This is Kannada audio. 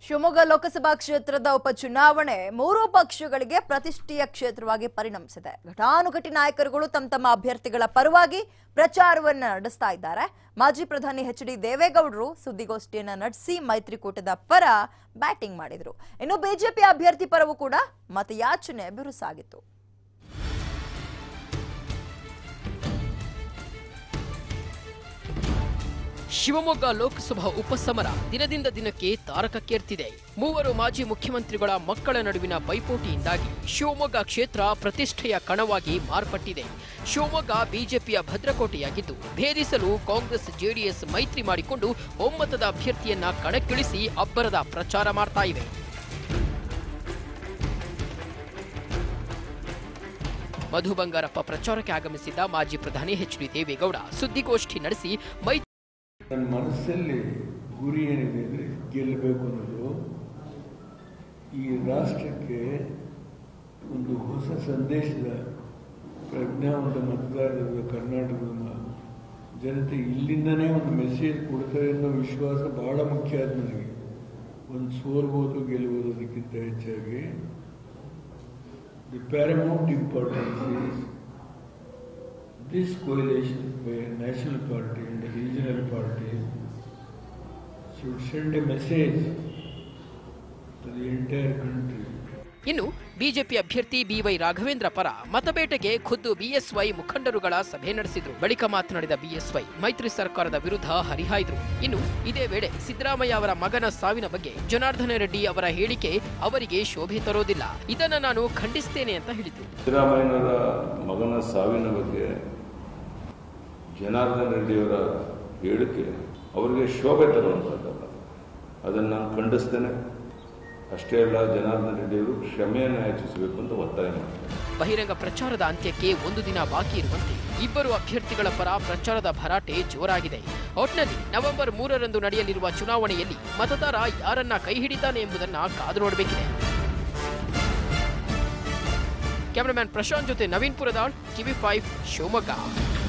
ಶಿವಮೊಗ್ಗ ಲೋಕಸಭಾ ಕ್ಷೇತ್ರದ ಉಪಚುನಾವಣೆ ಮೂರೂ ಪಕ್ಷಗಳಿಗೆ ಪ್ರತಿಷ್ಠೆಯ ಕ್ಷೇತ್ರವಾಗಿ ಪರಿಣಮಿಸಿದೆ ಘಟಾನುಘಟಿ ನಾಯಕರುಗಳು ತಮ್ಮ ತಮ್ಮ ಅಭ್ಯರ್ಥಿಗಳ ಪರವಾಗಿ ಪ್ರಚಾರವನ್ನ ನಡೆಸ್ತಾ ಇದ್ದಾರೆ ಮಾಜಿ ಪ್ರಧಾನಿ ಎಚ್ ಡಿ ದೇವೇಗೌಡರು ಸುದ್ದಿಗೋಷ್ಠಿಯನ್ನ ನಡೆಸಿ ಮೈತ್ರಿಕೂಟದ ಪರ ಬ್ಯಾಟಿಂಗ್ ಮಾಡಿದ್ರು ಇನ್ನು ಬಿಜೆಪಿ ಅಭ್ಯರ್ಥಿ ಪರವೂ ಕೂಡ ಮತಯಾಚನೆ ಬಿರುಸಾಗಿತ್ತು ಶಿವಮೊಗ್ಗ ಲೋಕಸಭಾ ಉಪಸಮರ ದಿನದಿಂದ ದಿನಕ್ಕೆ ತಾರಕಕ್ಕೇರ್ತಿದೆ ಮೂವರು ಮಾಜಿ ಮುಖ್ಯಮಂತ್ರಿಗಳ ಮಕ್ಕಳ ನಡುವಿನ ಪೈಪೋಟಿಯಿಂದಾಗಿ ಶಿವಮೊಗ್ಗ ಕ್ಷೇತ್ರ ಪ್ರತಿಷ್ಠೆಯ ಕಣವಾಗಿ ಮಾರ್ಪಟ್ಟಿದೆ ಶಿವಮೊಗ್ಗ ಬಿಜೆಪಿಯ ಭದ್ರಕೋಟೆಯಾಗಿದ್ದು ಭೇದಿಸಲು ಕಾಂಗ್ರೆಸ್ ಜೆಡಿಎಸ್ ಮೈತ್ರಿ ಮಾಡಿಕೊಂಡು ಒಮ್ಮತದ ಅಭ್ಯರ್ಥಿಯನ್ನ ಕಣಕ್ಕಿಳಿಸಿ ಅಬ್ಬರದ ಪ್ರಚಾರ ಮಾಡ್ತಾ ಇವೆ ಮಧು ಬಂಗಾರಪ್ಪ ಪ್ರಚಾರಕ್ಕೆ ಆಗಮಿಸಿದ್ದ ಮಾಜಿ ಪ್ರಧಾನಿ ಎಚ್ ಡಿ ದೇವೇಗೌಡ ಸುದ್ದಿಗೋಷ್ಠಿ ನಡೆಸಿ ಮೈತ್ರಿ ನನ್ನ ಮನಸ್ಸಲ್ಲಿ ಗುರಿ ಏನಿದೆ ಅಂದರೆ ಗೆಲ್ಲಬೇಕು ಅನ್ನೋದು ಈ ರಾಷ್ಟ್ರಕ್ಕೆ ಒಂದು ಹೊಸ ಸಂದೇಶದ ಪ್ರಜ್ಞಾವಂತ ಮತದಾರರ ಕರ್ನಾಟಕದ ಮ- ಜನತೆ ಇಲ್ಲಿಂದನೇ ಒಂದು ಮೆಸೇಜ್ ಕೊಡ್ತಾರೆ ಅನ್ನೋ ವಿಶ್ವಾಸ ಬಹಳ ಮುಖ್ಯ ಆದ ನನಗೆ ಒಂದು ಸೋಲ್ಬೋದು ಗೆಲ್ಬೋದು ಅದಕ್ಕಿಂತ ಹೆಚ್ಚಾಗಿ the paramount importance is this coalition by a national party and a regional party should send a message to the entire country. ಇನ್ನು ಬಿಜೆಪಿ ಅಭ್ಯರ್ಥಿ ಬಿವೈ ರಾಘವೇಂದ್ರ ಪರ ಮತಬೇಟೆಗೆ ಖುದ್ದು ಬಿಎಸ್ವೈ ಮುಖಂಡರುಗಳ ಸಭೆ ನಡೆಸಿದ್ರು ಬಳಿಕ ಮಾತನಾಡಿದ ಬಿಎಸ್ವೈ ಮೈತ್ರಿ ಸರ್ಕಾರದ ವಿರುದ್ಧ ಹರಿಹಾಯ್ದ್ರು ಇನ್ನು ಇದೇ ವೇಳೆ ಸಿದ್ದರಾಮಯ್ಯ ಅವರ ಮಗನ ಸಾವಿನ ಬಗ್ಗೆ ಜನಾರ್ದನ ರೆಡ್ಡಿ ಅವರ ಹೇಳಿಕೆ ಅವರಿಗೆ ಶೋಭೆ ತರೋದಿಲ್ಲ ಇದನ್ನ ನಾನು ಖಂಡಿಸ್ತೇನೆ ಅಂತ ಹೇಳಿದ್ರು ಸಿದ್ದರಾಮಯ್ಯನವರ ಮಗನ ಸಾವಿನ ಬಗ್ಗೆ ಜನಾರ್ದನ್ ರೆಡ್ಡಿಯವರ ಹೇಳಿಕೆ ಅವರಿಗೆ ಶೋಭೆ ತರುವಂಥದ್ದಲ್ಲ ಅದನ್ನು ನಾನು ಖಂಡಿಸ್ತೇನೆ ಅಷ್ಟೇ ಅಲ್ಲ ಜನಾರ್ದನ್ ರೆಡ್ಡಿಯವರು ಕ್ಷಮೆಯನ್ನು ಯಾಚಿಸಬೇಕು ಅಂತ ಒತ್ತಾಯ ಮಾಡ್ತಾರೆ ಬಹಿರಂಗ ಪ್ರಚಾರದ ಅಂತ್ಯಕ್ಕೆ ಒಂದು ದಿನ ಬಾಕಿ ಇರುವಂತೆ ಇಬ್ಬರು ಅಭ್ಯರ್ಥಿಗಳ ಪರ ಪ್ರಚಾರದ ಭರಾಟೆ ಜೋರಾಗಿದೆ ಒಟ್ನಲ್ಲಿ ನವೆಂಬರ್ ಮೂರರಂದು ನಡೆಯಲಿರುವ ಚುನಾವಣೆಯಲ್ಲಿ ಮತದಾರ ಯಾರನ್ನ ಕೈ ಹಿಡಿತಾನೆ ಎಂಬುದನ್ನ ಕಾದು ನೋಡಬೇಕಿದೆ ಕ್ಯಾಮರಾಮ್ಯಾನ್ ಪ್ರಶಾಂತ್ ಜೊತೆ ನವೀನ್ ಪುರದಾಳ್ ಟಿವಿ ಫೈವ್ ಶಿವಮೊಗ್ಗ